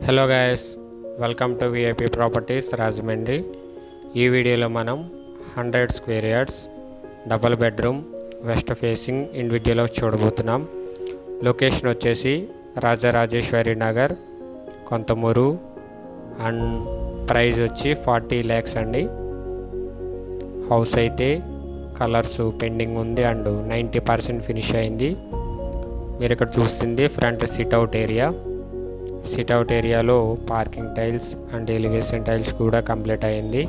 hello guys welcome to VIP properties Rajahmundry ఈ వీడియోలో మనం hundred square yards double bedroom west facing individual house చూడబోతున్నాం location వచ్చేసి Rajarajeshwari Nagar Konthamuru and price వచ్చి ఫార్టీ ల్యాక్స్ అండి హౌస్ అయితే కలర్స్ పెండింగ్ ఉంది అండ్ నైంటీ పర్సెంట్ ఫినిష్ అయింది మీరు ఇక్కడ చూస్తుంది front sit out area sit out ఏరియాలో parking tiles and elevation tiles కూడా కంప్లీట్ అయింది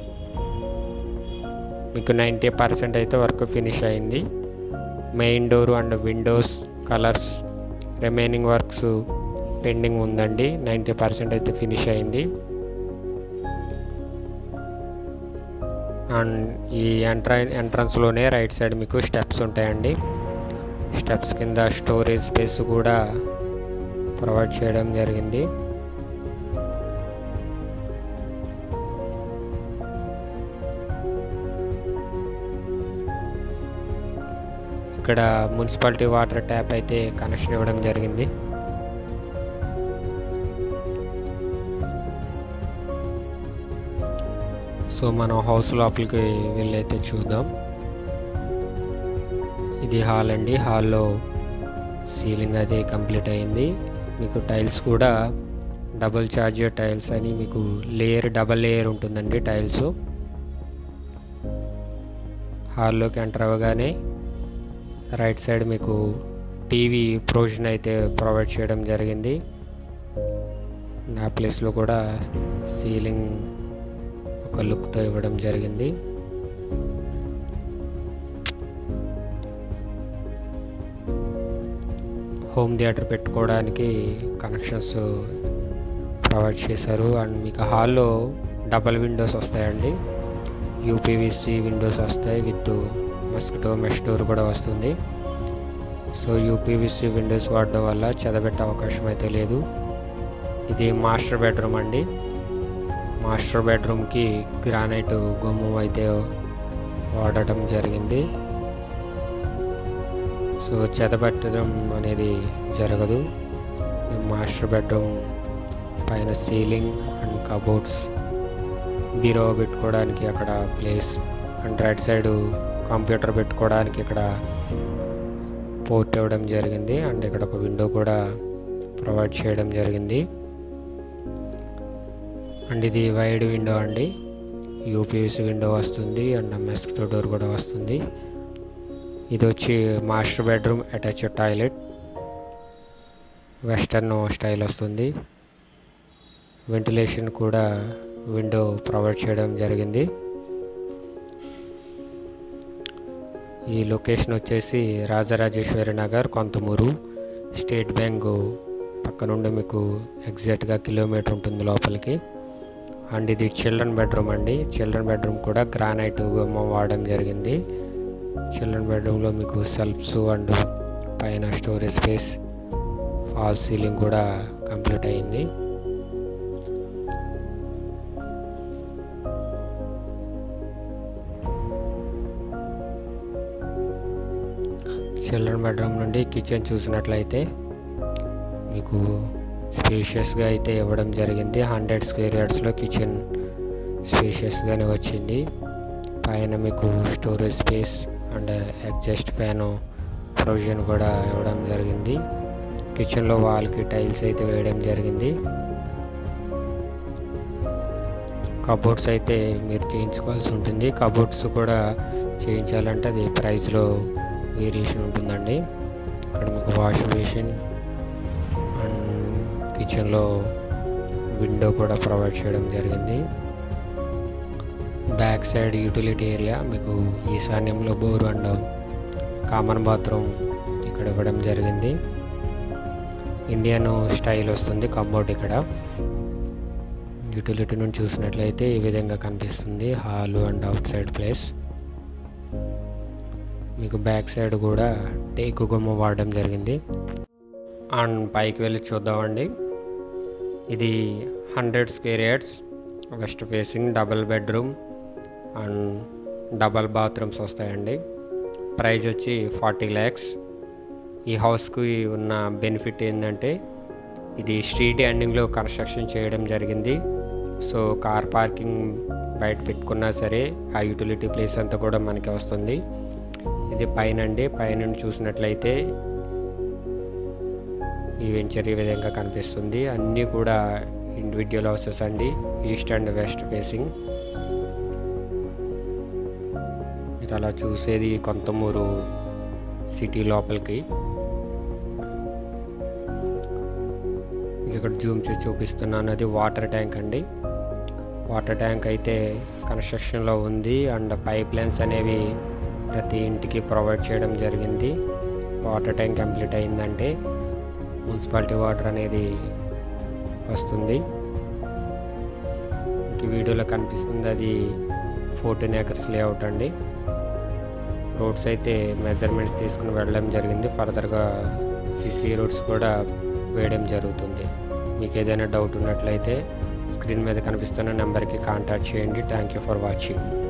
మీకు నైంటీ పర్సెంట్ అయితే వర్క్ ఫినిష్ అయింది main door and Windows colours remaining works pending ఉందండి నైంటీ పర్సెంట్ అయితే ఫినిష్ అయింది అండ్ ఈ ఎంట్ర ఎంట్రన్స్లోనే రైట్ సైడ్ మీకు స్టెప్స్ ఉంటాయండి స్టెప్స్ కింద స్టోరేజ్ స్పేస్ కూడా ప్రొవైడ్ చేయడం జరిగింది ఇక్కడ మున్సిపాలిటీ వాటర్ ట్యాప్ అయితే కనెక్షన్ ఇవ్వడం జరిగింది సో మనం హౌస్ లోపలికి వెళ్ళైతే చూద్దాం ఇది హాల్ అండి హాల్లో సీలింగ్ అయితే కంప్లీట్ అయింది మీకు టైల్స్ కూడా డబుల్ చార్జర్ టైల్స్ అని మీకు లేయర్ డబల్ లేయర్ ఉంటుందండి టైల్స్ హాల్లోకి ఎంటర్ అవ్వగానే రైట్ సైడ్ మీకు టీవీ ప్రొవిజన్ అయితే ప్రొవైడ్ చేయడం జరిగింది ఆ ప్లేస్లో కూడా సీలింగ్ ఒక లుక్తో ఇవ్వడం జరిగింది హోమ్ థియేటర్ పెట్టుకోవడానికి కనెక్షన్స్ ప్రొవైడ్ చేశారు అండ్ మీకు హాల్లో డబల్ విండోస్ వస్తాయండి యూపీవీసీ విండోస్ వస్తాయి విత్ మస్కిటో మెష్ డోర్ కూడా వస్తుంది సో యూపీవీసీ విండోస్ వాడడం వల్ల చెదబెట్టే అవకాశం అయితే లేదు ఇది మాస్టర్ బెడ్రూమ్ అండి మాస్టర్ బెడ్రూమ్కి గ్రానైట్ గుమ్మం అయితే వాడటం జరిగింది సో చెదబట్టడం అనేది జరగదు మాస్టర్ బెడ్రూమ్ పైన సీలింగ్ అండ్ కబోర్డ్స్ బీరో పెట్టుకోవడానికి అక్కడ place and right side computer పెట్టుకోవడానికి ఇక్కడ పోర్ట్ ఇవ్వడం జరిగింది అండ్ ఇక్కడ ఒక విండో కూడా ప్రొవైడ్ చేయడం జరిగింది అండ్ ఇది వైడ్ విండో అండి యూపీఎస్ విండో వస్తుంది అండ్ మెస్కిటో డోర్ కూడా వస్తుంది ఇది వచ్చి master bedroom attach toilet western style వస్తుంది వెంటిలేషన్ కూడా విండో ప్రొవైడ్ చేయడం జరిగింది ఈ లొకేషన్ వచ్చేసి రాజరాజేశ్వరి నగర్ కొంతమూరు స్టేట్ బ్యాంక్ పక్క నుండి మీకు ఎగ్జాక్ట్గా కిలోమీటర్ ఉంటుంది లోపలికి అండ్ ఇది చిల్డ్రన్ బెడ్రూమ్ అండి చిల్డ్రన్ బెడ్రూమ్ కూడా గ్రానైట్ వాడడం జరిగింది చిల్డ్రన్ బెడ్రూమ్లో మీకు సెల్ఫ్స్ అండ్ పైన స్టోరేజ్ స్పేస్ ఫాల్ సీలింగ్ కూడా కంప్లీట్ అయింది చిల్డ్రన్ బెడ్రూమ్ నుండి కిచెన్ చూసినట్లయితే మీకు స్పేషియస్గా అయితే ఇవ్వడం జరిగింది హండ్రెడ్ స్క్వేర్ యార్డ్స్లో కిచెన్ స్పేషియస్గానే వచ్చింది పైన మీకు storage space and exhaust fan provision కూడా ఇవ్వడం జరిగింది కిచెన్లో వాల్కి టైల్స్ అయితే వేయడం జరిగింది కబోర్డ్స్ అయితే మీరు చేయించుకోవాల్సి ఉంటుంది కబోర్డ్స్ కూడా చేయించాలంటే అది ప్రైస్లో వేరియేషన్ ఉంటుందండి ఇక్కడ మీకు వాష్ బేసిన్ అండ్ కిచెన్లో విండో కూడా ప్రొవైడ్ చేయడం జరిగింది బ్యాక్ సైడ్ యూటిలిటీ ఏరియా మీకు ఈశాన్యంలో బోరు అండ్ కామన్ బాత్రూమ్ ఇక్కడ ఇవ్వడం జరిగింది ఇండియన్ స్టైల్ వస్తుంది కబోర్డ్ ఇక్కడ యూటిలిటీ నుంచి చూసినట్లయితే ఈ విధంగా కనిపిస్తుంది hall and outside place మీకు బ్యాక్ సైడ్ కూడా టేకు గుమ్మ వాడడం జరిగింది అండ్ పైకి వెళ్ళి చూద్దామండి ఇది hundred square yards west facing double bedroom and double bathrooms వస్తాయండి ప్రైస్ వచ్చి ఫార్టీ ల్యాక్స్ ఈ హౌస్కి ఉన్న బెనిఫిట్ ఏంటంటే ఇది స్ట్రీట్ ఎండింగ్లో కన్స్ట్రక్షన్ చేయడం జరిగింది సో కార్ పార్కింగ్ బయట పెట్టుకున్నా సరే ఆ యూటిలిటీ ప్లేస్ అంతా కూడా మనకి వస్తుంది ఇది పైన అండి పైన చూసినట్లయితే ఈ వెంచర్ ఈ విధంగా కనిపిస్తుంది అన్నీ కూడా ఇండివిజువల్ హౌసెస్ అండి ఈస్ట్ అండ్ వెస్ట్ ఫేసింగ్ మీరు అలా చూసేది కొంతమూరు సిటీ లోపలికి ఇక్కడ జూమ్ చేసి చూపిస్తున్నాను అది వాటర్ ట్యాంక్ అండి వాటర్ ట్యాంక్ అయితే కన్స్ట్రక్షన్లో ఉంది అండ్ పైప్ లైన్స్ అనేవి ప్రతి ఇంటికి ప్రొవైడ్ చేయడం జరిగింది వాటర్ ట్యాంక్ కంప్లీట్ అయిందంటే మున్సిపాలిటీ వాటర్ అనేది వస్తుంది ఈ వీడియోలో కనిపిస్తుంది అది ఫోర్టీన్ ఏకర్స్ లేఅవుట్ అండి రోడ్స్ అయితే మెజర్మెంట్స్ తీసుకుని వెళ్ళడం జరిగింది ఫర్దర్గా సిసి రోడ్స్ కూడా వేయడం జరుగుతుంది మీకు ఏదైనా డౌట్ ఉన్నట్లయితే స్క్రీన్ మీద కనిపిస్తున్న నెంబర్కి కాంటాక్ట్ చేయండి థ్యాంక్ యూ ఫర్ వాచింగ్